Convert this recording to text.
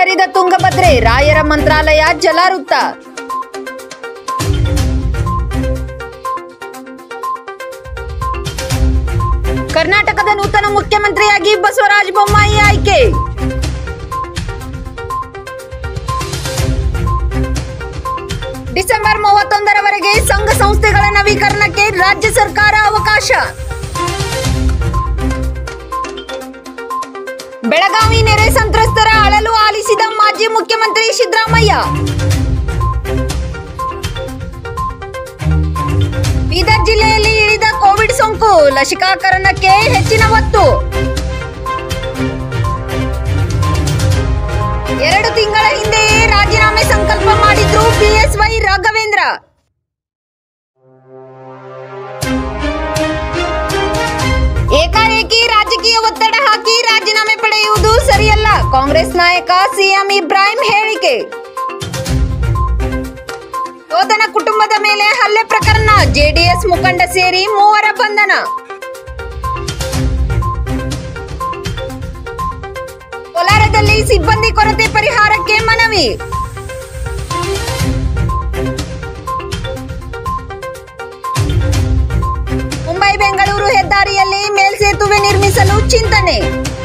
ಹರಿದ ತುಂಗಭದ್ರೆ ರಾಯರ ಮಂತ್ರಾಲಯ ಜಲಾವೃತ ಕರ್ನಾಟಕದ ನೂತನ ಮುಖ್ಯಮಂತ್ರಿಯಾಗಿ ಬಸವರಾಜ ಬೊಮ್ಮಾಯಿ ಆಯ್ಕೆ ಡಿಸೆಂಬರ್ ಮೂವತ್ತೊಂದರವರೆಗೆ ಸಂಘ ಸಂಸ್ಥೆಗಳ ನವೀಕರಣಕ್ಕೆ ರಾಜ್ಯ ಸರ್ಕಾರ ಅವಕಾಶ ಬೆಳಗಾವಿ ನೆರೆ ಸಂತ್ರಸ್ತರ ಅಳಲು ಆಲಿಸಿದ ಮಾಜಿ ಮುಖ್ಯಮಂತ್ರಿ ಸಿದ್ದರಾಮಯ್ಯ ಬೀದರ್ ಜಿಲ್ಲೆಯಲ್ಲಿ ಇಳಿದ ಕೋವಿಡ್ ಸೋಂಕು ಲಸಿಕಾಕರಣಕ್ಕೆ ಹೆಚ್ಚಿನ ಒತ್ತು ಎರಡು ತಿಂಗಳ ಹಿಂದೆಯೇ ರಾಜೀನಾಮೆ ಸಂಕಲ್ಪ ಮಾಡಿದ್ರು ಬಿಎಸ್ವೈ ರಾಘವೇಂದ್ರ ಏಕಾಏಕಿ ರಾಜಕೀಯ ಒತ್ತಡ ಹಾಕಿ ರಾಜೀನಾಮೆ ಪಡೆಯುವುದು ಸರಿಯಲ್ಲ ಕಾಂಗ್ರೆಸ್ ನಾಯಕ ಸಿಎಂ ಇಬ್ರಾಹಿಂ ಹೇಳಿಕೆ ಯೋಧನ ಕುಟುಂಬದ ಮೇಲೆ ಹಲ್ಲೆ ಪ್ರಕರಣ ಜೆಡಿಎಸ್ ಮುಖಂಡ ಸೇರಿ ಮೂವರ ಬಂಧನ ಕೋಲಾರದಲ್ಲಿ ಸಿಬ್ಬಂದಿ ಕೊರತೆ ಪರಿಹಾರಕ್ಕೆ ಮನವಿ ಮುಂಬೈ ಬೆಂಗಳೂರು ಹೆದ್ದಾರಿಯಲ್ಲಿ ಮೇಲ್ಸೇತುವೆ ನಿರ್ಮಿಸಲು ಚಿಂತನೆ